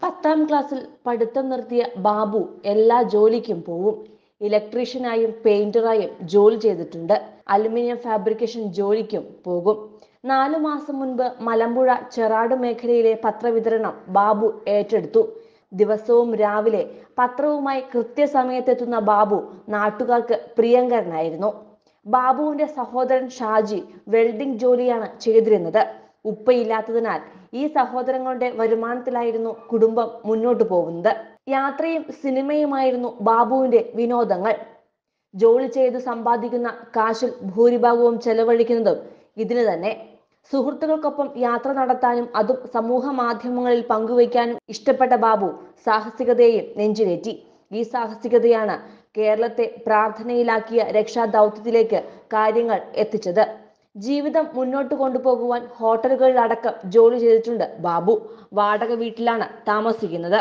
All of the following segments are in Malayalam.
പത്താം ക്ലാസ്സിൽ പഠിത്തം നിർത്തിയ ബാബു എല്ലാ ജോലിക്കും പോവും ഇലക്ട്രീഷ്യനായും പെയിന്ററായും ജോലി ചെയ്തിട്ടുണ്ട് അലുമിനിയം ഫാബ്രിക്കേഷൻ ജോലിക്കും പോകും നാലു മാസം മുൻപ് മലമ്പുഴ ചെറാട് മേഖലയിലെ പത്രവിതരണം ബാബു ഏറ്റെടുത്തു ദിവസവും രാവിലെ പത്രവുമായി കൃത്യസമയത്തെത്തുന്ന ബാബു നാട്ടുകാർക്ക് പ്രിയങ്കരനായിരുന്നു ബാബുവിന്റെ സഹോദരൻ ഷാജി വെൽഡിംഗ് ജോലിയാണ് ചെയ്തിരുന്നത് ഉപ്പയില്ലാത്തതിനാൽ ഈ സഹോദരങ്ങളുടെ വരുമാനത്തിലായിരുന്നു കുടുംബം മുന്നോട്ടു പോകുന്നത് യാത്രയും സിനിമയുമായിരുന്നു ബാബുവിന്റെ വിനോദങ്ങൾ ജോലി ചെയ്ത് സമ്പാദിക്കുന്ന കാശിൽ ഭൂരിഭാഗവും ചെലവഴിക്കുന്നതും ഇതിന് തന്നെ സുഹൃത്തുക്കൾക്കൊപ്പം യാത്ര നടത്താനും അതും സമൂഹ മാധ്യമങ്ങളിൽ പങ്കുവയ്ക്കാനും ഇഷ്ടപ്പെട്ട ബാബു സാഹസികതയെയും നെഞ്ചിലേറ്റി ഈ സാഹസികതയാണ് കേരളത്തെ പ്രാർത്ഥനയിലാക്കിയ രക്ഷാദൗത്യത്തിലേക്ക് കാര്യങ്ങൾ എത്തിച്ചത് ജീവിതം മുന്നോട്ട് കൊണ്ടുപോകുവാൻ ഹോട്ടലുകളിലടക്കം ജോലി ചെയ്തിട്ടുണ്ട് ബാബു വാടക വീട്ടിലാണ് താമസിക്കുന്നത്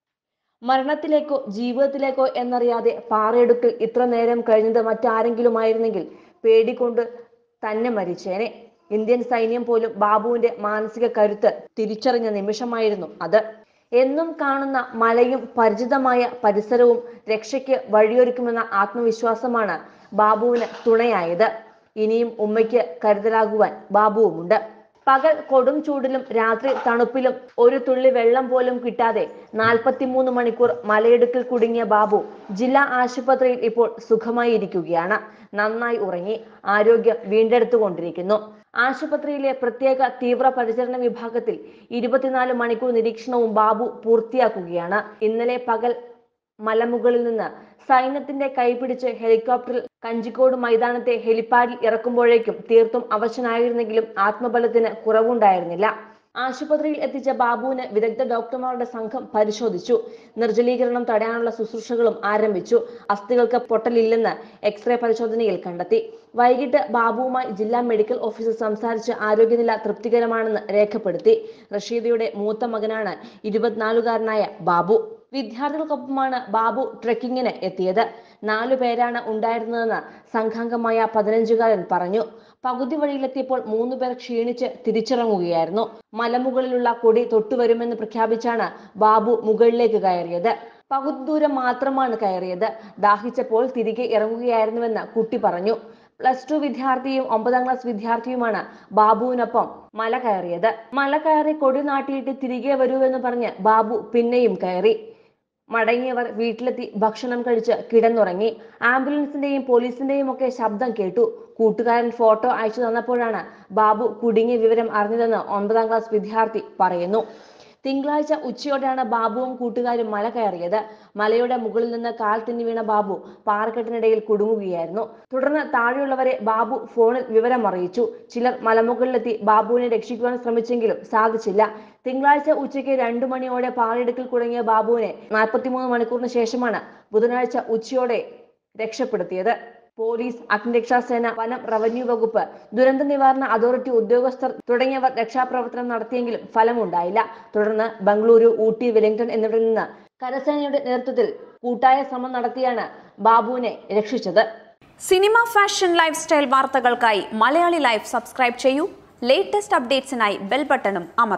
മരണത്തിലേക്കോ ജീവിതത്തിലേക്കോ എന്നറിയാതെ പാറയെടുക്കൽ ഇത്ര നേരം കഴിഞ്ഞത് മറ്റാരെങ്കിലുമായിരുന്നെങ്കിൽ പേടികൊണ്ട് തന്നെ മരിച്ചേനെ ഇന്ത്യൻ സൈന്യം പോലും ബാബുവിന്റെ മാനസിക കരുത്ത് തിരിച്ചറിഞ്ഞ നിമിഷമായിരുന്നു അത് എന്നും കാണുന്ന മലയും പരിചിതമായ പരിസരവും രക്ഷയ്ക്ക് വഴിയൊരുക്കുമെന്ന ആത്മവിശ്വാസമാണ് ബാബുവിന് തുണയായത് ഇനിയും ഉമ്മയ്ക്ക് കരുതലാകുവാൻ ബാബുവുമുണ്ട് പകൽ കൊടും ചൂടിലും രാത്രി തണുപ്പിലും ഒരു തുള്ളി വെള്ളം പോലും കിട്ടാതെ നാൽപ്പത്തിമൂന്ന് മണിക്കൂർ മലയിടുക്കിൽ കുടുങ്ങിയ ബാബു ജില്ലാ ആശുപത്രിയിൽ ഇപ്പോൾ സുഖമായി ഇരിക്കുകയാണ് നന്നായി ഉറങ്ങി ആരോഗ്യം വീണ്ടെടുത്തുകൊണ്ടിരിക്കുന്നു ആശുപത്രിയിലെ പ്രത്യേക തീവ്ര പരിചരണ വിഭാഗത്തിൽ ഇരുപത്തിനാല് മണിക്കൂർ നിരീക്ഷണവും ബാബു പൂർത്തിയാക്കുകയാണ് ഇന്നലെ പകൽ മലമുകളിൽ നിന്ന് സൈന്യത്തിന്റെ കൈപിടിച്ച് ഹെലികോപ്റ്ററിൽ കഞ്ചിക്കോട് മൈതാനത്തെ ഹെലിപ്പാഡിൽ ഇറക്കുമ്പോഴേക്കും തീർത്തും അവശനായിരുന്നെങ്കിലും ആത്മബലത്തിന് കുറവുണ്ടായിരുന്നില്ല ആശുപത്രിയിൽ എത്തിച്ച ബാബുവിന് വിദഗ്ധ ഡോക്ടർമാരുടെ സംഘം പരിശോധിച്ചു നിർജ്ജലീകരണം തടയാനുള്ള ശുശ്രൂഷകളും ആരംഭിച്ചു അസ്ഥികൾക്ക് പൊട്ടലില്ലെന്ന് എക്സ്റേ പരിശോധനയിൽ കണ്ടെത്തി വൈകിട്ട് ബാബുവുമായി ജില്ലാ മെഡിക്കൽ ഓഫീസർ സംസാരിച്ച് ആരോഗ്യനില തൃപ്തികരമാണെന്ന് രേഖപ്പെടുത്തി റഷീദയുടെ മൂത്ത മകനാണ് ഇരുപത്തിനാലുകാരനായ ബാബു വിദ്യാർത്ഥികൾക്കൊപ്പമാണ് ബാബു ട്രെക്കിങ്ങിന് എത്തിയത് നാലു പേരാണ് ഉണ്ടായിരുന്നതെന്ന് സംഘാംഗമായ പതിനഞ്ചുകാരൻ പറഞ്ഞു പകുതി വഴിയിലെത്തിയപ്പോൾ മൂന്ന് പേർ ക്ഷീണിച്ച് തിരിച്ചിറങ്ങുകയായിരുന്നു മലമുകളിലുള്ള കൊടി തൊട്ടുവരുമെന്ന് പ്രഖ്യാപിച്ചാണ് ബാബു മുകളിലേക്ക് കയറിയത് പകുതി ദൂരം മാത്രമാണ് കയറിയത് ദാഹിച്ചപ്പോൾ തിരികെ ഇറങ്ങുകയായിരുന്നുവെന്ന് കുട്ടി പറഞ്ഞു പ്ലസ് ടു വിദ്യാർത്ഥിയും ഒമ്പതാം ക്ലാസ് വിദ്യാർത്ഥിയുമാണ് ബാബുവിനൊപ്പം മല കയറിയത് മല കയറി കൊടി നാട്ടിയിട്ട് തിരികെ വരൂവെന്ന് പറഞ്ഞ് ബാബു പിന്നെയും കയറി മടങ്ങിയവർ വീട്ടിലെത്തി ഭക്ഷണം കഴിച്ച് കിടന്നുറങ്ങി ആംബുലൻസിന്റെയും പോലീസിന്റെയും ഒക്കെ ശബ്ദം കേട്ടു കൂട്ടുകാരൻ ഫോട്ടോ അയച്ചു തന്നപ്പോഴാണ് ബാബു കുടുങ്ങിയ വിവരം അറിഞ്ഞതെന്ന് ഒൻപതാം ക്ലാസ് വിദ്യാർത്ഥി പറയുന്നു തിങ്കളാഴ്ച ഉച്ചയോടെയാണ് ബാബുവും കൂട്ടുകാരും മല കയറിയത് മലയുടെ മുകളിൽ നിന്ന് കാൽ തിന്നി വീണ ബാബു പാറക്കെട്ടിനിടയിൽ കുടുങ്ങുകയായിരുന്നു തുടർന്ന് താഴെയുള്ളവരെ ബാബു ഫോണിൽ വിവരം അറിയിച്ചു ചിലർ മലമുകളിലെത്തി ബാബുവിനെ രക്ഷിക്കുവാൻ ശ്രമിച്ചെങ്കിലും സാധിച്ചില്ല തിങ്കളാഴ്ച ഉച്ചയ്ക്ക് രണ്ടു മണിയോടെ പാറയിടുക്കിൽ കുടുങ്ങിയ ബാബുവിനെ നാൽപ്പത്തിമൂന്ന് മണിക്കൂറിന് ശേഷമാണ് ബുധനാഴ്ച ഉച്ചയോടെ രക്ഷപ്പെടുത്തിയത് പോലീസ് അഗ്നിരക്ഷാസേന വനം റവന്യൂ വകുപ്പ് ദുരന്ത നിവാരണ അതോറിറ്റി ഉദ്യോഗസ്ഥർ തുടങ്ങിയവർ രക്ഷാപ്രവർത്തനം നടത്തിയെങ്കിലും ഫലമുണ്ടായില്ല തുടർന്ന് ബംഗളൂരു ഊട്ടി വെലിംഗ്ടൺ എന്നിവിടങ്ങളിൽ നിന്ന് കരസേനയുടെ നേതൃത്വത്തിൽ കൂട്ടായ ശ്രമം നടത്തിയാണ് ബാബുവിനെ രക്ഷിച്ചത് സിനിമ ഫാഷൻ ലൈഫ് സ്റ്റൈൽ വാർത്തകൾക്കായി മലയാളി ലൈഫ് സബ്സ്ക്രൈബ് ചെയ്യൂ ലേറ്റസ്റ്റ് അപ്ഡേറ്റ്സിനായി ബെൽ ബട്ടണും അമർ